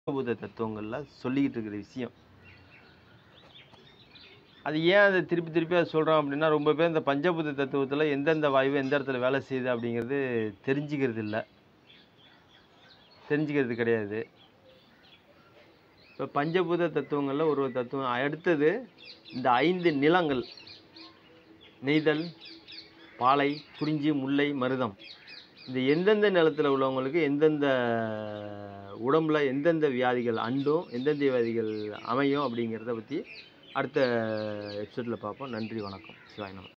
பஞ்சபூத தத்துவங்களில் சொல்லிக்கிட்டு இருக்கிற விஷயம் அது ஏன் அதை திருப்பி திருப்பி அதை சொல்கிறோம் அப்படின்னா ரொம்ப பேர் இந்த பஞ்சபூத தத்துவத்தில் எந்தெந்த வாயு எந்த இடத்துல வேலை செய்யுது அப்படிங்கிறது தெரிஞ்சுக்கிறது இல்லை தெரிஞ்சுக்கிறது கிடையாது இப்போ பஞ்சபூத தத்துவங்களில் ஒரு ஒரு தத்துவம் அடுத்தது இந்த ஐந்து நிலங்கள் நெய்தல் பாலை குறிஞ்சி முல்லை மருதம் இந்த எந்தெந்த நிலத்தில் உள்ளவங்களுக்கு எந்தெந்த உடம்புல எந்தெந்த வியாதிகள் அண்டும் எந்தெந்த வியாதிகள் அமையும் அப்படிங்கிறத பற்றி அடுத்த எபிசோடில் பார்ப்போம் நன்றி வணக்கம் சிவாய் நம